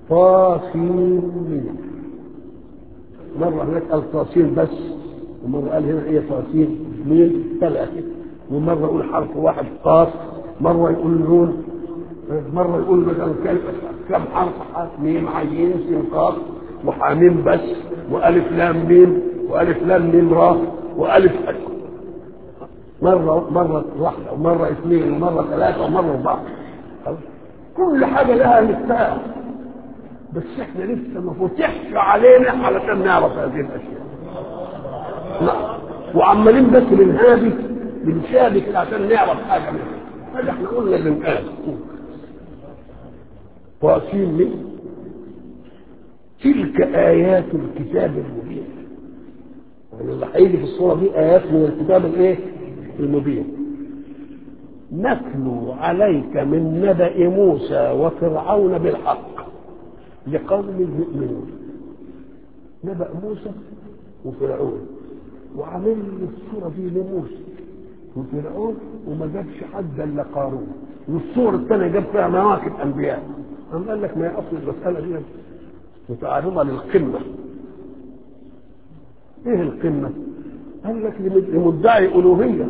طاسين مرة هناك قال طاسين بس ومرة قال هنا ايه طاسين مين ثلاثة ومرة يقول حرف واحد قاف مرة يقول نون مرة يقول مثلا كم حرف حرف ميم عين سين قاف وحاميم بس وألف لام ميم وألف لام ميم را وألف ألف مرة مرة واحدة ومرة اثنين ومرة ثلاثة ومرة أربعة كل حاجة لها مفتاح بس احنا لسه ما فتحش علينا علشان نعرف هذه الاشياء لا وعمالين بس بنهابي بنشابك عشان نعرف حاجه منها هذا احنا قلنا اللي انقال طاسين من تلك ايات الكتاب المبين يعني اللي هيجي في الصوره دي ايات من الكتاب الايه المبين نتلو عليك من نبأ موسى وفرعون بالحق لقوم يؤمنون نبأ موسى وفرعون وعامل الصورة دي لموسى وفرعون وما جابش حد الا قارون والصورة الثانية جاب فيها مواكب أنبياء أم قال لك ما هي أصل المسألة دي متعرضة للقمة إيه القمة؟ قال لك لمدعي ألوهية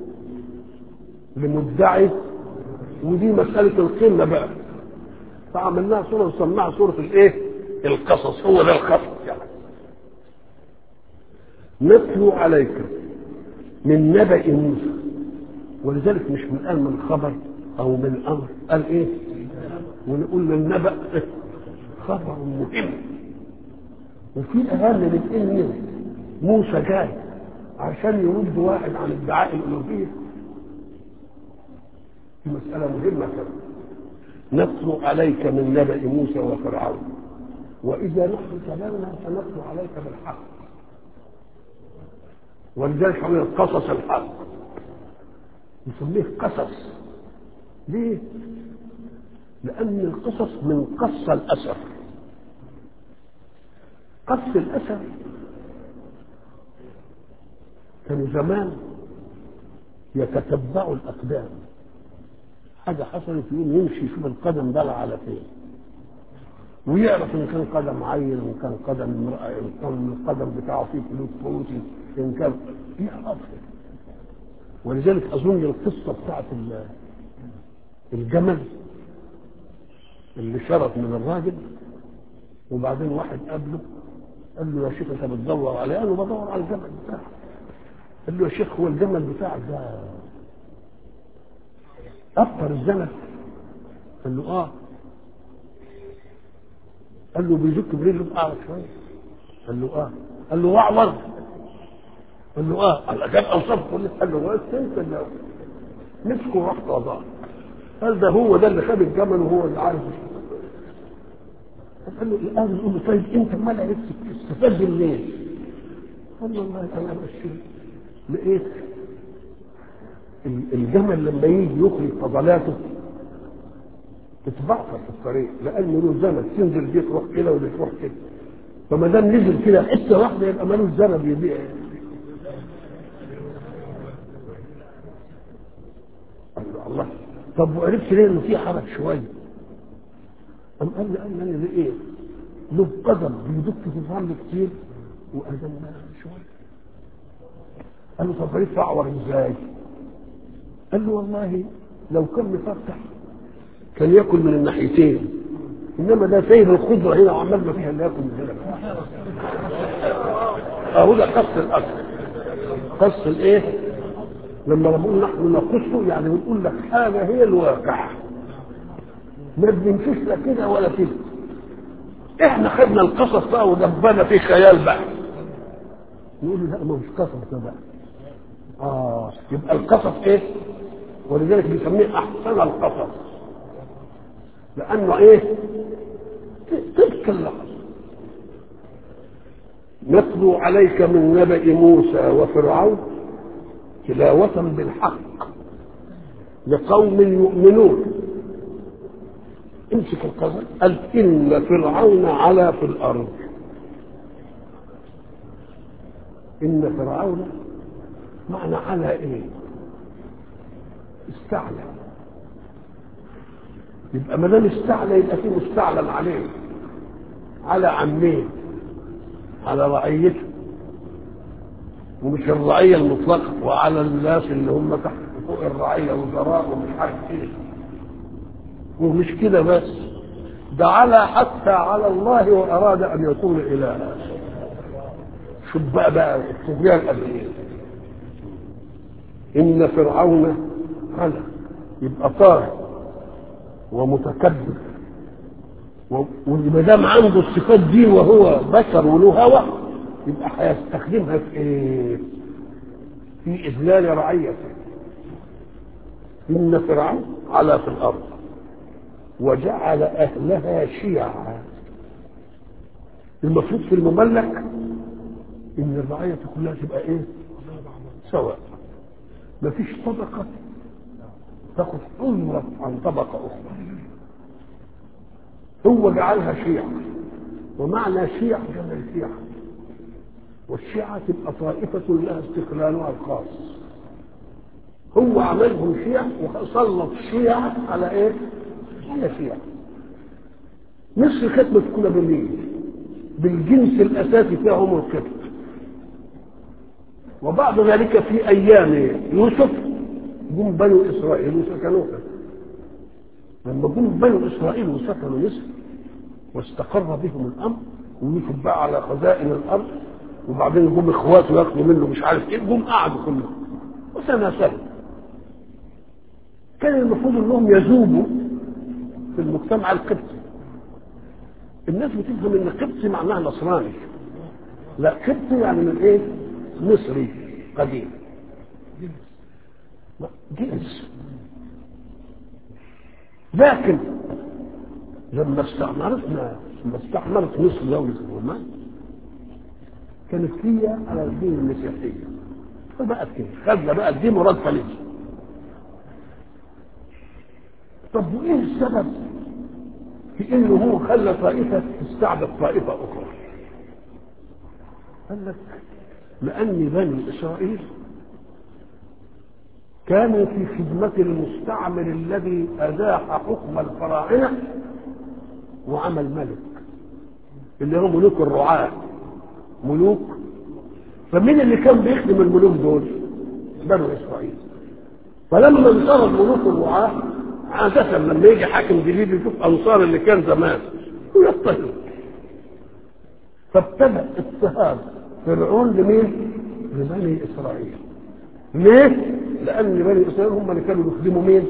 لمدعي ودي مسألة القمة بقى فعملناها صورة وسماها صورة الايه؟ القصص هو ده القصص يعني نتلو عليك من نبأ موسى ولذلك مش من قال من خبر او من امر قال ايه؟ ونقول للنبأ خبر مهم وفي اهم من ان موسى جاي عشان يرد واحد عن ادعاء الالوهيه دي مسألة مهمة كمان نتلو عليك من نبأ موسى وفرعون وإذا نحن كلامنا فنتلو عليك بالحق ولذلك حول قصص الحق نسميه قصص ليه؟ لأن القصص من قص الأثر قص الأثر كانوا زمان يتتبعوا الأقدام حاجة حصلت يوم يمشي يشوف القدم ده على فين ويعرف ان كان قدم عين ان كان قدم امرأة ان كان القدم بتاعه فيه فلوس فوتي ان كان يعرف ولذلك اظن القصة بتاعت الجمل اللي شرط من الراجل وبعدين واحد قابله قال له يا شيخ انت بتدور عليه قال له بدور على الجمل بتاعك قال له يا شيخ هو الجمل بتاعك ده أبطر الزمن قال له آه قال له بيزك برجله بأعرض شوية قال له آه قال له وعور قال له آه قال جاب أوصاف كلها قال له بس أنت اللي مسكه وراح وضعه قال ده هو ده اللي خد الجمل وهو اللي عارف قال له الآن يقول له طيب أنت ما عرفت تستفاد منين؟ قال له والله أنا بشر لقيت الجمل لما يجي يخرج فضلاته تتبعثر في الطريق لانه له زمن تنزل دي تروح كده ودي تروح كده فما دام نزل كده حته واحده يبقى مالوش زمن يبيع الله طب وعرفت ليه انه في حرج شويه قام قال لي قال لي ايه له قدم بيدق في الرمل كتير وقدم شويه قال له طب عرفت اعور ازاي؟ قال له والله لو كان مفتح كان ياكل من الناحيتين انما ده سايب الخضره هنا وعمال ما فيها اللي ياكل من هنا اهو ده قص الاصل قص الايه لما بنقول نحن نقصه يعني بنقول لك حاجه هي الواقع ما بنمشيش لا كده ولا كده احنا خدنا القصص بقى ودبنا فيه خيال بقى نقول لا ما مش قصص ده بقى اه يبقى القصص ايه ولذلك بيسميه احسن القصص لانه ايه تلك اللحظه نتلو عليك من نبأ موسى وفرعون تلاوة بالحق لقوم يؤمنون امسك القصص قال إن فرعون علا في الأرض إن فرعون معنى على إيه؟ استعلى يبقى ما دام استعلى يبقى فيه مستعلن عليه على عمين على رعيته ومش الرعية المطلقة وعلى الناس اللي هم تحت فوق الرعية وزراء ومش عارف ايه ومش كده بس ده على حتى على الله وأراد أن يكون إلها شوف بقى بقى الطغيان قد ايه إن فرعون علا يبقى طاغي ومتكبر وما دام عنده الصفات دي وهو بشر وله هوى يبقى هيستخدمها في ايه؟ في اذلال رعيته ان فرعون علا في الارض وجعل اهلها شيعا المفروض في المملك ان الرعيه كلها تبقى ايه؟ سواء مفيش طبقه تاخد حمرة عن طبقة أخرى هو جعلها شيعة ومعنى شيعة جمع شيعة والشيعة تبقى طائفة لها استقلالها الخاص هو عملهم شيعة وسلط الشيعة على ايه؟ على شيعة مصر كانت مسكونة بالمين؟ بالجنس الأساسي فيها هم القبط وبعد ذلك في أيام يوسف جم بنو اسرائيل وسكنوها لما جم بنو اسرائيل وسكنوا مصر واستقر بهم الامر ويوسف بقى على خزائن الارض وبعدين جم اخواته ياخدوا منه مش عارف ايه جم قعدوا كلهم وتناسلوا كان المفروض انهم يذوبوا في المجتمع القبطي الناس بتفهم ان قبطي معناها نصراني لا قبطي يعني من ايه مصري قديم جنس لكن لما استعمرتنا لما استعمرت مصر دولة الرومان كانت هي على الدين المسيحية فبقت كده خدنا بقى الدين مراد فلسي طب وايه السبب في انه هو خلى طائفة تستعبد طائفة اخرى قال لك لان بني اسرائيل كانوا في خدمة المستعمر الذي أزاح حكم الفراعنة وعمل ملك اللي هم ملوك الرعاة ملوك فمين اللي كان بيخدم الملوك دول؟ بنو إسرائيل فلما انصرف ملوك الرعاة عادة لما يجي حاكم جديد يشوف أنصار اللي كان زمان ويضطهد فابتدأ اضطهاد فرعون لمين؟ لبني إسرائيل ليه؟ لأن بني إسرائيل هم اللي كانوا يخدموا مين؟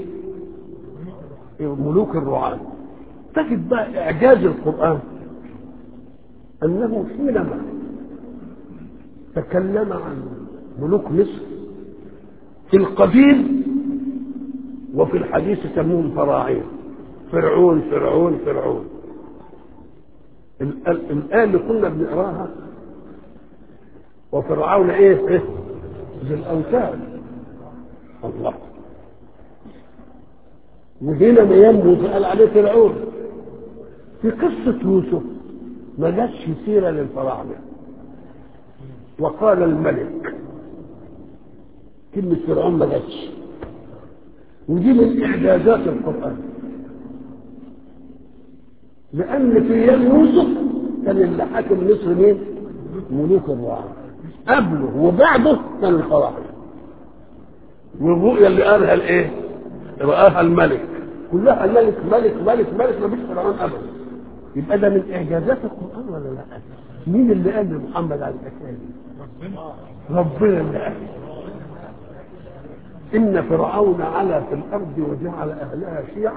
ملوك الرعاة تجد بقى إعجاز القرآن أنه حينما تكلم عن ملوك مصر في القديم وفي الحديث سموهم فراعين فرعون فرعون فرعون الآية اللي كنا بنقراها وفرعون إيه؟ إيه؟ ذي الأوتاد الله وهنا ما ينبت قال عليه فرعون في قصة يوسف ما جاتش سيرة للفراعنة وقال الملك كلمة فرعون ما جاتش ودي من إعجازات القرآن لأن في أيام يوسف كان اللي حاكم مصر مين؟ ملوك الرعاة قبله وبعده كان الفراعنة والرؤيا اللي قالها الايه؟ رآها الملك كلها الملك ملك ملك ملك ما فيش فرعون ابدا يبقى ده من اعجازات القران ولا لا؟ مين اللي قال لمحمد على الحكايه دي؟ ربنا اللي قال ان فرعون علا في الارض وجعل اهلها شيعا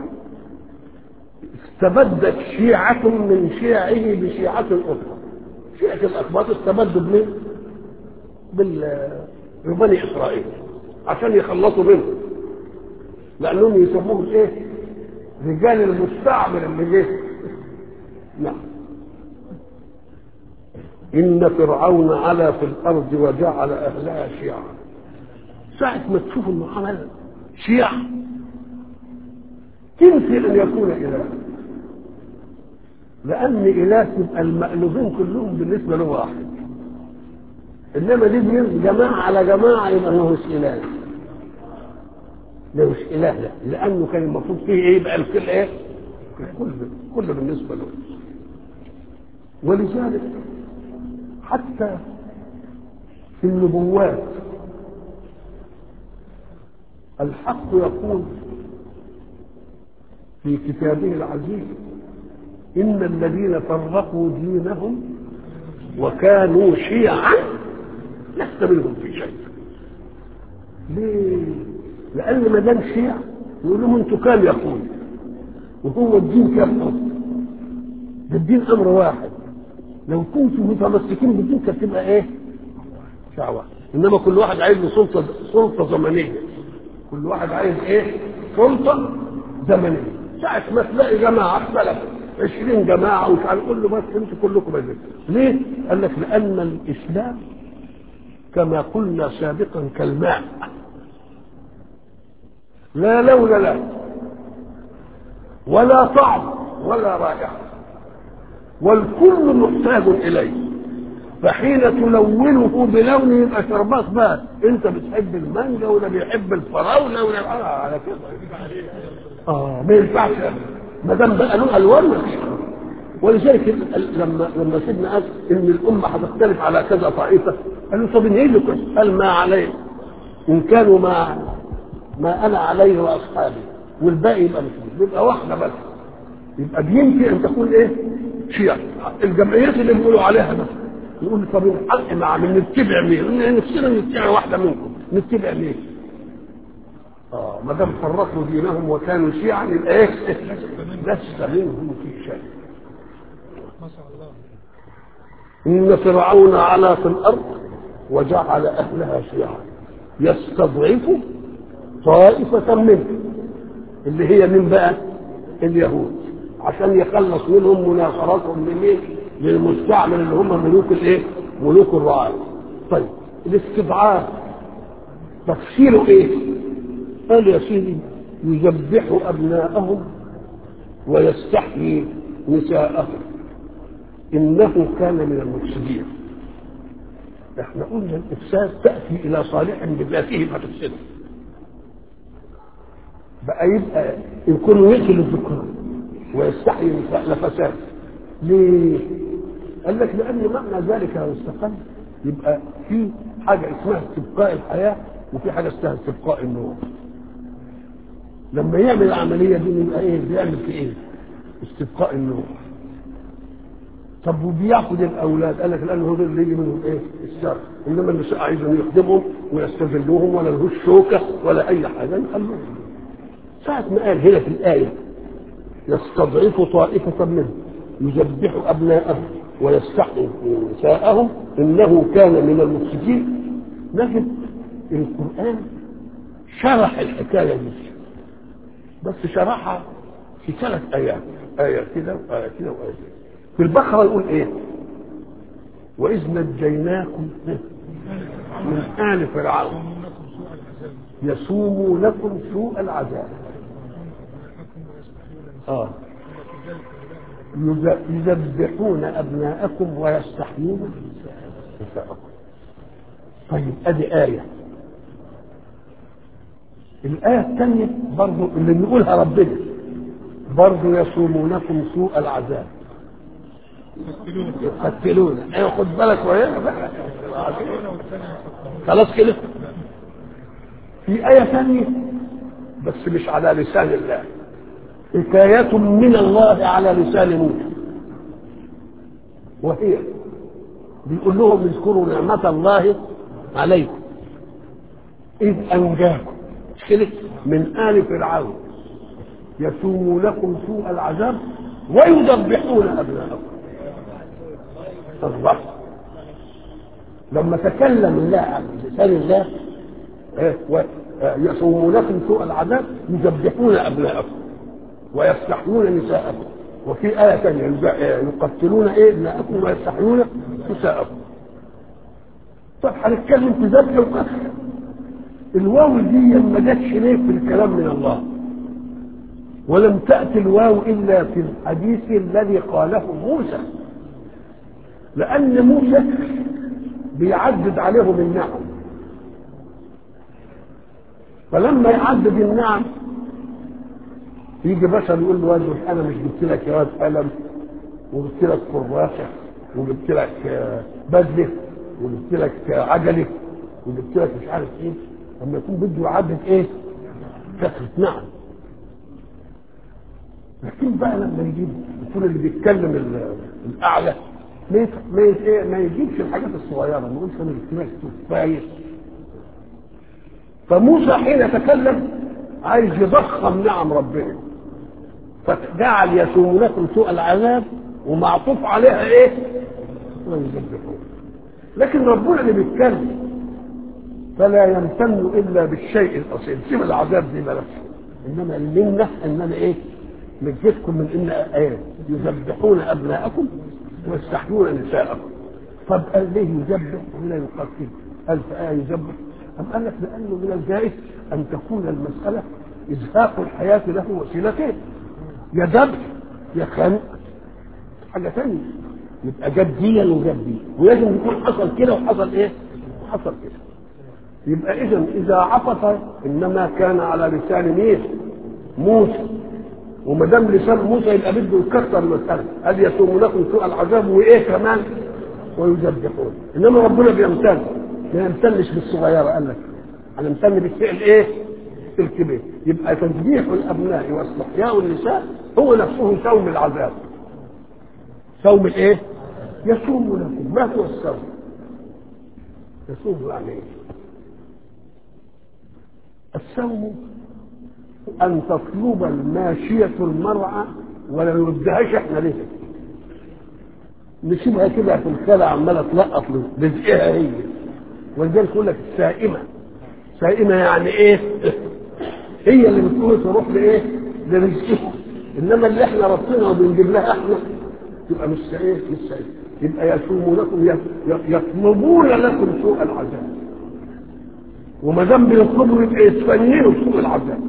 استبدت شيعة من شيعه بشيعة أخرى شيعة الأخباط استبدوا بمين؟ بال ببني إسرائيل عشان يخلصوا منهم لأنهم يسموهم إيه؟ رجال المستعمر اللي جه نعم إن فرعون علا في الأرض وجعل أهلها شيعا ساعة ما تشوف إنه عمل شيعة تنسي أن يكون إله لأن إله يبقى المألوفين كلهم بالنسبة له واحد إنما دي جماعة على جماعة يبقى ما هوش إله ده مش إله لا لأنه كان المفروض فيه إيه يبقى الكل إيه؟ كل كل بالنسبة له ولذلك حتى في النبوات الحق يقول في كتابه العزيز إن الذين فرقوا دينهم وكانوا شيعا لست منهم في شيء ليه؟ لأن ما دام شيع يقول لهم أنتوا كام يا أخوي وهو الدين كام حكم ده الدين أمر واحد لو كنتم متمسكين بالدين كانت تبقى إيه؟ شعوة إنما كل واحد عايز له سلطة سلطة زمنية كل واحد عايز إيه؟ سلطة زمنية ساعة ما تلاقي جماعة اختلفوا 20 جماعة ومش عارف قول له بس انتوا كلكم بس ليه؟ قال لك لأن الإسلام كما قلنا سابقا كالماء لا لون له ولا طعم ولا رائحة والكل محتاج إليه فحين تلونه بلونه يبقى شربات بقى انت بتحب المانجا ولا بيحب الفراوله ولا آه على كده اه ما ينفعش ما دام بقى له الوان ما فيش ولذلك لما لما سيدنا قال ان الامه هتختلف على كذا طائفه قال له طب ايه لكم؟ قال ما عليه ان كانوا ما ما انا عليه واصحابي والباقي يبقى مسلم يبقى واحده بس يبقى بيمكن ان تكون ايه؟ شيعة الجمعيات اللي بيقولوا عليها بس يقول طب الحق مع من نتبع مين؟ نفسنا نتبع واحده منكم نتبع مين؟ اه ما دام فرقوا دينهم وكانوا شيعا يبقى ايه؟ لست منهم في شيء إن فرعون علا في الأرض وجعل أهلها شيعا يستضعف طائفة منهم اللي هي من بقى اليهود عشان يخلص منهم مناصرتهم لمين؟ للمستعمر اللي هم ملوك الايه؟ ملوك الرعاية. طيب الاستضعاف تفسيره ايه؟ قال يا سيدي يذبح ابناءهم ويستحيي نساءهم انه كان من المفسدين احنا قلنا الافساد تاتي الى صالح بذاته فتفسده بقى يبقى يكون يقتل الذكران ويستحيي النساء لفساد ليه؟ قال لك لان معنى ذلك لو استقل يبقى في حاجه اسمها استبقاء الحياه وفي حاجه اسمها استبقاء النور لما يعمل العمليه دي يبقى ايه؟ بيعمل في ايه؟ استبقاء النور طب وبياخد الاولاد قال لك لان هو اللي يجي منهم ايه؟ الشر انما النساء عايزهم يخدمهم ويستذلوهم ولا لهوش شوكه ولا اي حاجه يخلوهم ساعة ما قال هنا في الآية يستضعف طائفة منهم يذبح أبناءهم ويستحيي نساءهم إنه كان من المفسدين نجد القرآن شرح الحكاية دي بس شرحها في ثلاث آيات آية كده وآية كده وآية كده في البقرة يقول إيه؟ وإذ نجيناكم من آل فرعون يسومونكم سوء العذاب آه. يذبحون أبناءكم ويستحيون نساءكم طيب أدي آية الآية الثانية برضو اللي بيقولها ربنا برضو يصومونكم سوء العذاب يقتلون ايوه خد بالك وهي خلاص كده في آية ثانية بس مش على لسان الله حكاية من الله على لسان موسى وهي بيقول لهم اذكروا نعمة الله عليكم إذ أنجاكم كده من آل فرعون يسومونكم سوء العذاب ويذبحون أبناءكم الله لما تكلم الله عن لسان الله يصومونكم سوء العذاب يذبحون أبناءكم ويستحيون نساءكم وفي آية ثانية يقتلون إيه ابناءكم ويستحيون نساءكم طب هنتكلم في ذبح وقتل الواو دي ما جاتش ليه في الكلام من الله ولم تأتي الواو إلا في الحديث الذي قاله موسى لأن موسى بيعدد عليهم النعم فلما يعدد النعم يجي بشر يقول له واد انا مش جبت لك يا واد قلم وجبت لك كراسه وجبت لك آه، بدله وجبت لك آه، عجله وجبت لك مش عارف ايه لما يكون بده يعدد ايه؟ كثره نعم لكن بقى لما يجيب يكون اللي بيتكلم ال- الاعلى ما يت- ما يت- إيه؟ ما يجيبش الحاجات الصغيره ما يقولش انا جبت لك كويس فموسى حين يتكلم عايز يضخم نعم ربنا فجعل يسومونكم سوء العذاب ومعطوف عليها ايه؟ ويذبحون لكن ربنا اللي بيتكلم فلا يمتن الا بالشيء الاصيل سيب العذاب دي بلاش انما المنه ان انا ايه؟ نجيتكم من ان ايه؟ يذبحون ابناءكم ويستحيون نساءكم طب قال ليه يذبح ولا يقتل؟ قال فآه يذبح أم قال لك لأنه من الجائز أن تكون المسألة إزهاق الحياة له وسيلتين يا ذبح يا خنق حاجة ثانية يبقى جاب ديا وجاب دي ولازم يكون حصل كده وحصل ايه؟ وحصل كده يبقى اذا اذا عطف انما كان على لسان مين؟ موسى وما دام لسان موسى يبقى بده يكسر المساله هل يسومونكم سوء العذاب وايه كمان؟ ويذبحون انما ربنا بيمتن ما يمتنش بالصغيره قال لك انا امتن بالفعل ايه؟ الكبير يبقى تذبيح الابناء واستحياء النساء هو نفسه سوم العذاب صوم الايه؟ يصوم لكم ما هو الصوم؟ يصوم يعني ايه؟ الصوم ان تطلب الماشيه المرعى ولا نردهاش احنا ليه؟ نسيبها كده في الخلا عماله تلقط رزقها هي ولذلك يقول لك السائمه سائمه يعني ايه؟ هي اللي بتقول تروح لايه؟ لرزقها انما اللي احنا ربطنا وبنجيب لها احنا يبقى مش ايه؟ مش سعيد يبقى يصومونكم يطلبون لكم سوء العذاب وما دام بيطلبوا يبقى يتفننوا سوء العذاب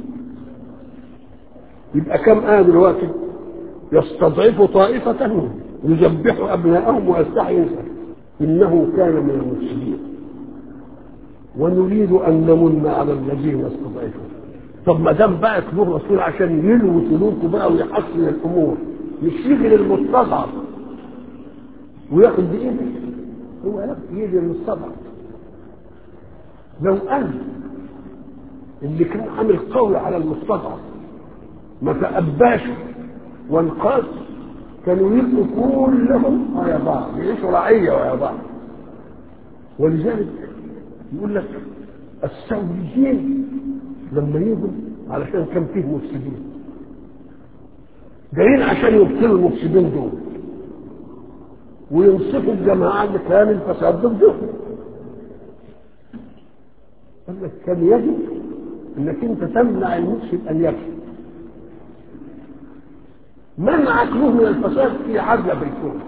يبقى كم آية دلوقتي؟ يستضعف طائفة منهم يذبح أبناءهم ويستحيي نساءهم إنه كان من المفسدين ونريد أن نمن على الذين استضعفوا طب ما دام بعت له رسول عشان يلوي سلوكه بقى ويحسن الأمور مش يجي للمستضعف وياخد بإيده هو ياخد بإيد المستضعف لو أن اللي كان عامل قول على المستضعف ما تأباش وانقاذ كانوا يبقوا كلهم ويا بعض يعيشوا رعية ويا بعض ولذلك يقول لك السوريين لما يجوا علشان كان فيه مفسدين جايين عشان يبطلوا المفسدين دول وينصفوا الجماعة اللي كان الفساد ضدهم قال لك كان يجب انك انت تمنع المفسد ان يفسد منعك له من الفساد في عدل بيكون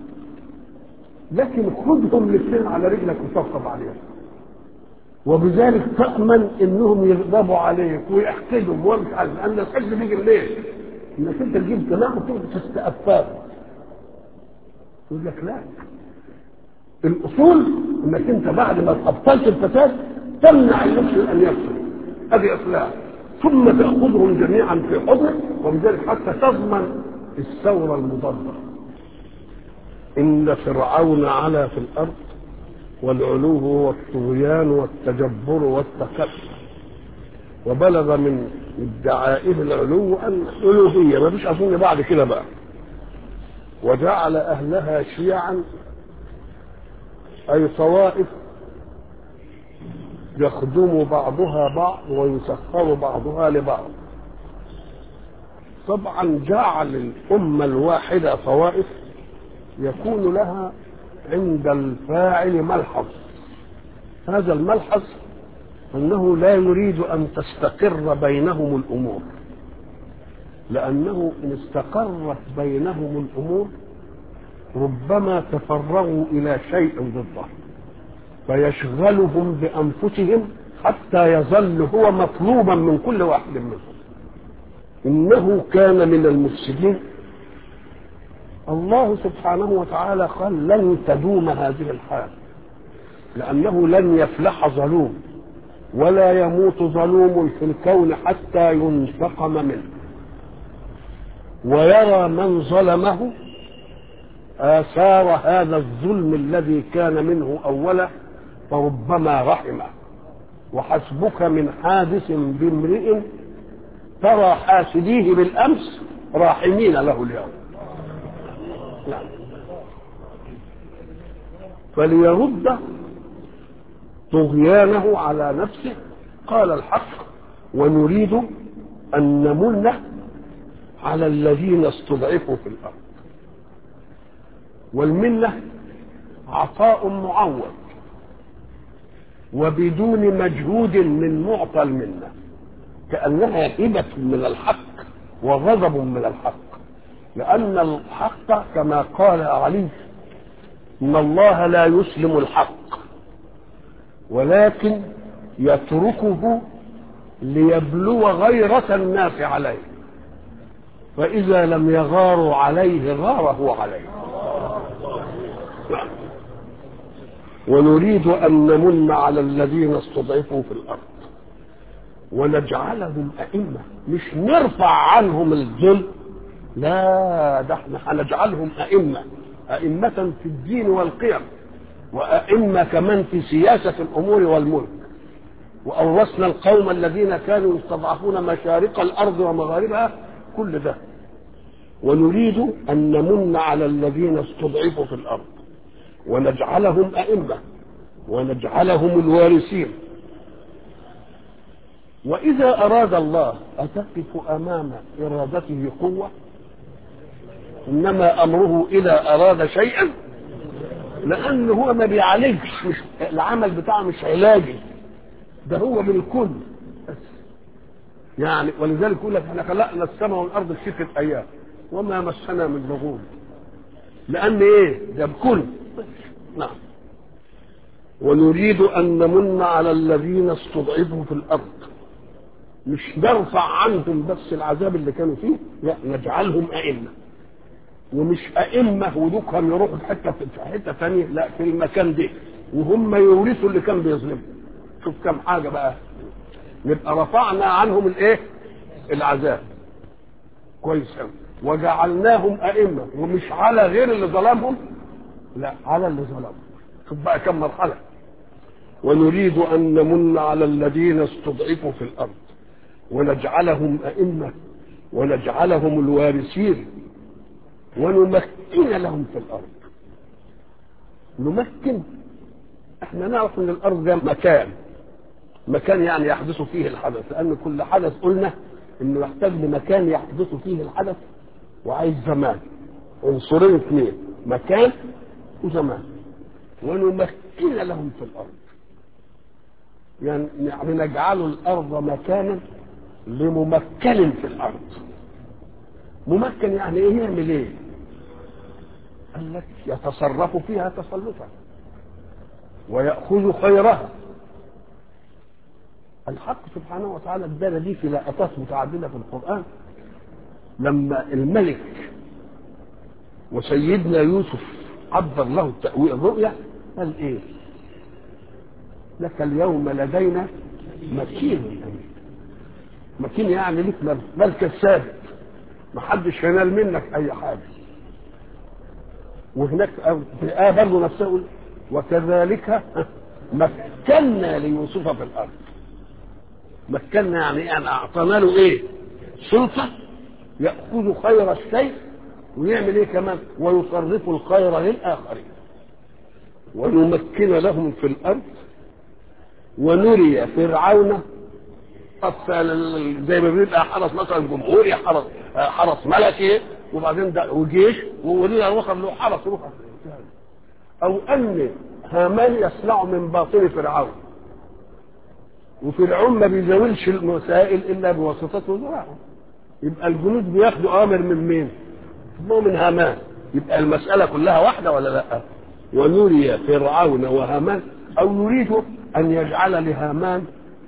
لكن خذهم الاثنين على رجلك وطبطب عليهم وبذلك تأمن انهم يغضبوا عليك ويحقدهم ومش عارف لان الحقد بيجي منين؟ انك انت تجيب جماعه وتقعد تستأفاه يقول لك لا الاصول انك انت بعد ما ابطلت الفساد تمنع المفسد ان يفسد ادي اصلاح ثم تاخذهم جميعا في حضنك وبذلك حتى تضمن الثوره المضاده ان فرعون علا في الارض والعلو والطغيان والتجبر والتكبر وبلغ من ادعائه العلو ان الالوهيه ما فيش اظن بعد كده بقى وجعل اهلها شيعا اي طوائف يخدم بعضها بعض ويسخر بعضها لبعض طبعا جعل الامه الواحده طوائف يكون لها عند الفاعل ملحظ هذا الملحظ انه لا يريد ان تستقر بينهم الامور لانه ان استقرت بينهم الامور ربما تفرغوا الى شيء ضده فيشغلهم بانفسهم حتى يظل هو مطلوبا من كل واحد منهم انه كان من المفسدين الله سبحانه وتعالى قال لن تدوم هذه الحال لأنه لن يفلح ظلوم ولا يموت ظلوم في الكون حتى ينتقم منه ويرى من ظلمه آثار هذا الظلم الذي كان منه أولا فربما رحمه وحسبك من حادث بامرئ ترى حاسديه بالأمس راحمين له اليوم نعم فليرد طغيانه على نفسه قال الحق ونريد أن نمن على الذين استضعفوا في الأرض والمنة عطاء معوض وبدون مجهود من معطى المنة كأنها هبة من الحق وغضب من الحق لأن الحق كما قال علي إن الله لا يسلم الحق ولكن يتركه ليبلو غيرة الناس عليه فإذا لم يغاروا عليه غار هو عليه ونريد أن نمن على الذين استضعفوا في الأرض ونجعلهم أئمة مش نرفع عنهم الذل لا ده احنا هنجعلهم أئمة أئمة في الدين والقيم وأئمة كمان في سياسة الأمور والملك وأورثنا القوم الذين كانوا يستضعفون مشارق الأرض ومغاربها كل ده ونريد أن نمن على الذين استضعفوا في الأرض ونجعلهم أئمة ونجعلهم الوارثين وإذا أراد الله أتقف أمام إرادته قوة إنما أمره إذا أراد شيئا لأنه هو ما بيعالجش مش العمل بتاعه مش علاجي ده هو بالكل بس يعني ولذلك يقول لك احنا خلقنا السماء والارض في سته ايام وما مسنا من لغوب لان ايه ده بكل نعم ونريد ان نمن على الذين استضعفوا في الارض مش نرفع عنهم بس العذاب اللي كانوا فيه لا نجعلهم ائمه ومش ائمه ودوكهم يروحوا في حته في حته ثانيه لا في المكان ده وهم يورثوا اللي كان بيظلمهم شوف كم حاجه بقى نبقى رفعنا عنهم الايه العذاب كويس قوي وجعلناهم ائمه ومش على غير اللي ظلمهم لا على اللي ظلمهم شوف بقى كم مرحله ونريد ان نمن على الذين استضعفوا في الارض ونجعلهم ائمه ونجعلهم الوارثين ونمكن لهم في الارض نمكن احنا نعرف ان الارض ده مكان مكان يعني يحدث فيه الحدث لان كل حدث قلنا انه يحتاج لمكان يحدث فيه الحدث وعايز زمان عنصرين اثنين مكان وزمان ونمكن لهم في الارض يعني يعني نجعل الارض مكانا لممكن في الارض ممكن يعني ايه يعمل ايه قال لك يتصرف فيها تصرفا ويأخذ خيرها الحق سبحانه وتعالى ادانا دي في لقطات متعددة في القرآن لما الملك وسيدنا يوسف عبر له التأويل الرؤيا قال ايه لك اليوم لدينا مكين أمين مكين يعني لك مركز ثابت محدش ينال منك اي حاجه وهناك في الآية برضه نفسها يقول وكذلك مكنا ليوسف في الأرض مكنا يعني يعني أعطانا له إيه؟ سلطة يأخذ خير الشيء ويعمل إيه كمان؟ ويصرف الخير للآخرين ونمكن لهم في الأرض ونري فرعون زي ما بيبقى حرس مثلا جمهوري حرس حرس ملكي وبعدين ده وجيش وولي الوخر له حرس رخص او ان هامان يصنع من باطن فرعون وفرعون ما بيزاولش المسائل الا بواسطته وزراعه يبقى الجنود بياخدوا اوامر من مين؟ من هامان يبقى المساله كلها واحده ولا لا؟ ونري فرعون وهامان او نريد ان يجعل لهامان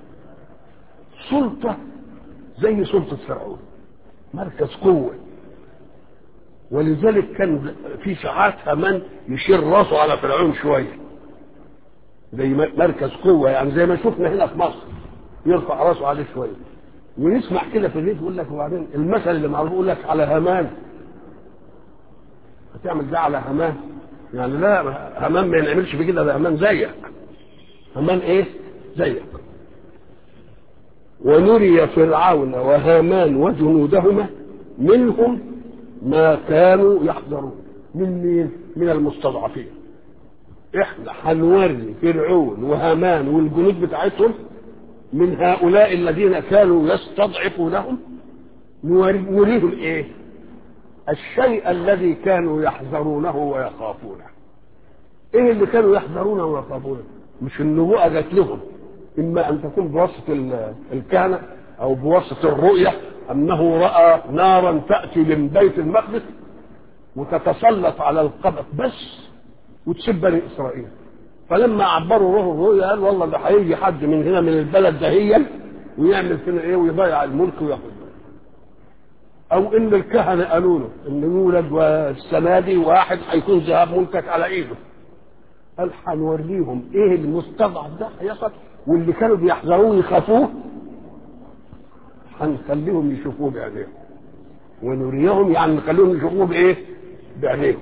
سلطه زي سلطه فرعون مركز قوه ولذلك كان في ساعات هامان يشير راسه على فرعون شويه زي مركز قوه يعني زي ما شفنا هنا في مصر يرفع راسه عليه شويه ونسمع كده في الريف يقول لك وبعدين المثل اللي معروف يقول لك على هامان تعمل ده على همان يعني لا همان ما ينعملش في كده ده همان زيك همان ايه زيك ونري فرعون وهامان وجنودهما منهم ما كانوا يحذرون من مين من المستضعفين احنا هنوري فرعون وهامان والجنود بتاعتهم من هؤلاء الذين كانوا يستضعفونهم نريهم ايه الشيء الذي كانوا يحذرونه ويخافونه ايه اللي كانوا يحذرونه ويخافونه مش النبوءة جات لهم اما ان تكون بواسطة الكهنة او بواسطة الرؤية انه رأى نارا تأتي من بيت المقدس وتتسلط على القبط بس وتسب بني اسرائيل فلما عبروا روح الرؤيا قال والله ده هيجي حد من هنا من البلد دهيا ويعمل فينا ايه ويضيع الملك وياخد او ان الكهنه قالوا له ان يولد والسنه دي واحد هيكون ذهاب ملكك على ايده قال هنوريهم ايه المستضعف ده هيحصل واللي كانوا بيحذروه يخافوه هنخليهم يشوفوه بعينيهم ونريهم يعني نخليهم يشوفوه بايه؟ بعينيهم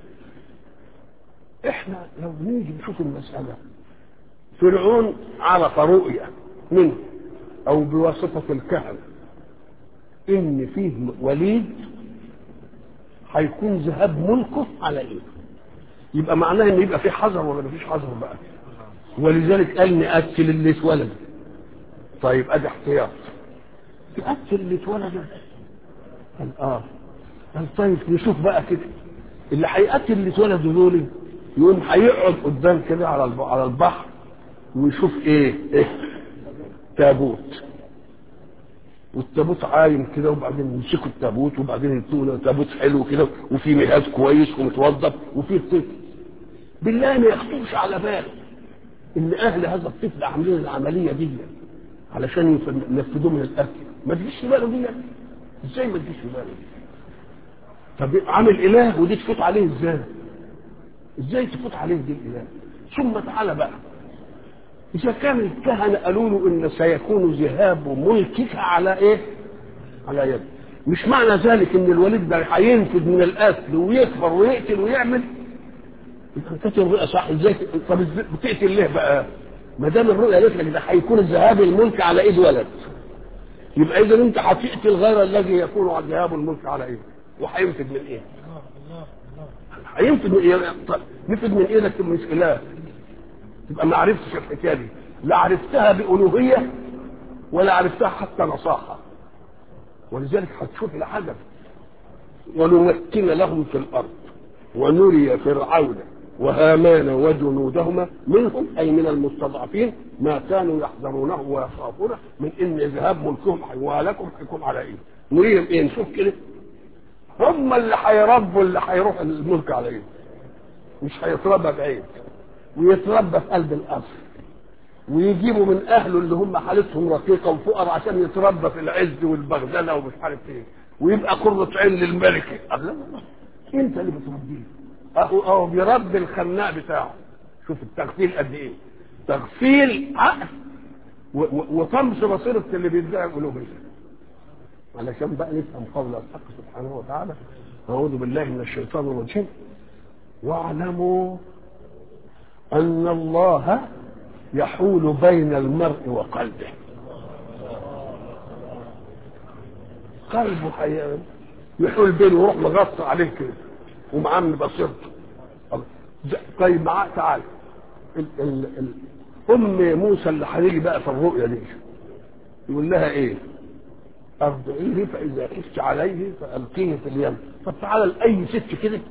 احنا لو نيجي نشوف المسألة فرعون عرف رؤية منه او بواسطة الكهنة ان فيه وليد هيكون ذهاب ملكه على ايده يبقى معناه ان يبقى في حذر ولا مفيش حذر بقى ولذلك قال نقتل اللي اتولد طيب ادي احتياط تقتل اللي اتولد قال اه قال طيب نشوف بقى كده اللي هيقتل اللي اتولدوا دول يقوم هيقعد قدام كده على على البحر ويشوف ايه ايه تابوت والتابوت عايم كده وبعدين يمسكوا التابوت وبعدين يدوا تابوت حلو كده وفي مهاد كويس ومتوضب وفي الطفل بالله ما يخطرش على باله ان اهل هذا الطفل عاملين العمليه دي علشان ينفذوه من الاكل ما تجيش في باله دي ازاي ما تجيش في باله طب عامل اله ودي تفوت عليه ازاي ازاي تفوت عليه دي الاله ثم تعالى بقى اذا كان الكهنه قالوا له ان سيكون ذهاب ملكك على ايه على يد مش معنى ذلك ان الوليد ده هينفذ من القتل ويكبر ويقتل ويعمل يبقى كانت الرؤيا صح ازاي طب ازاي بتقتل ليه بقى ما دام الرؤيا قالت لك ده هيكون ذهاب الملك على ايد ولد يبقى اذا انت هتقتل غير الذي يكون على ذهاب الملك على ايده وهينفذ من ايه هينفذ من ايه طيب نفذ من ايه لكن مش اله تبقى ما عرفتش الحكايه دي لا عرفتها بالوهيه ولا عرفتها حتى نصاحه ولذلك هتشوف العجب ونمكن لهم في الارض ونري فرعون وهامان وجنودهما منهم اي من المستضعفين ما كانوا يحذرونه ويخافونه من ان ذهاب ملكهم وهلكهم هيكون على ايه نريهم ايه نشوف كده هم اللي هيربوا اللي هيروح الملك على ايه مش هيتربى بعيد ويتربى في قلب القصر ويجيبوا من اهله اللي هم حالتهم رقيقه وفقر عشان يتربى في العز والبغدله ومش عارف ايه ويبقى قرة عين للملك الله انت اللي بتربيه اهو اهو بيربي الخناق بتاعه شوف التغفيل قد ايه تغفيل عقل وطمس بصيره اللي بيدعي الالوهيه علشان بقى نفهم قول الحق سبحانه وتعالى اعوذ بالله من الشيطان الرجيم واعلموا ان الله يحول بين المرء وقلبه قلبه حي... يحول بينه ويروح مغطى عليه كده ومعمي بصيرته طيب معاه تعال ال... ال... ال... ام موسى اللي هنيجي بقى في الرؤيا دي يقول لها ايه ارضعيه فاذا خفت عليه فالقيه في اليم طب تعالى لاي ست كده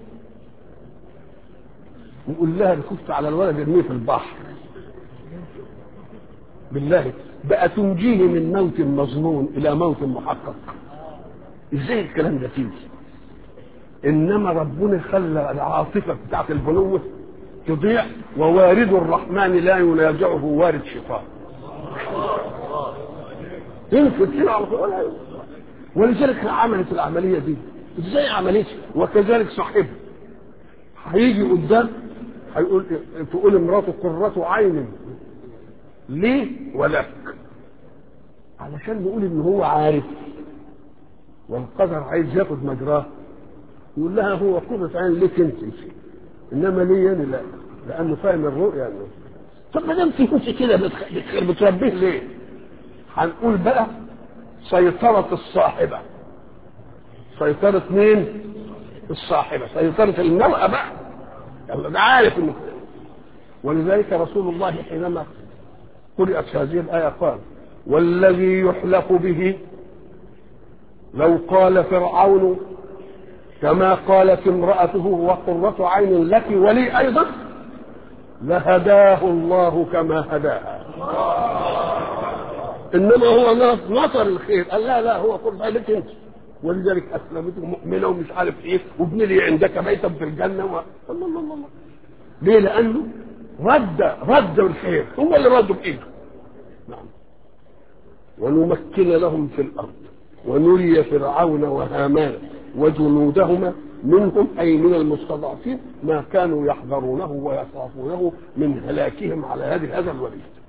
ويقول لها ان خفت على الولد ارميه في البحر بالله بقى تنجيه من موت مظنون الى موت محقق ازاي الكلام ده تيجي انما ربنا خلى العاطفه بتاعت البنوه تضيع ووارد الرحمن لا ينازعه وارد شيطان ينفذ كده على طول ولذلك عملت العمليه دي ازاي عملتها وكذلك صاحبها هيجي قدام هيقول تقول امراته قرة عين ليه ولك علشان نقول ان هو عارف والقدر عايز ياخد مجراه يقول لها هو قرة عين ليك انت انما لي انا لا لانه فاهم الرؤيا انه طب ما دام انت كده بتخ- بتربيه ليه؟ هنقول بقى سيطرة الصاحبة سيطرة مين؟ الصاحبة سيطرة المرأة بقى يلا ده عارف انه ولذلك رسول الله حينما قرأت هذه الآية قال والذي يحلف به لو قال فرعون كما قالت امرأته وقرة عين لك ولي أيضا لهداه الله كما هداها إنما هو نصر الخير قال لا لا هو قرة عين لك أنت ولذلك أسلمته مؤمنة ومش عارف إيه وابن لي عندك بيتا في الجنة و... الله الله الله الله. ليه؟ لأنه رد رد الخير هو اللي رده بإيده نعم ونمكن لهم في الأرض ونري فرعون وهامان وجنودهما منهم أي من المستضعفين ما كانوا يحذرونه ويخافونه من هلاكهم على هذه هذا الولي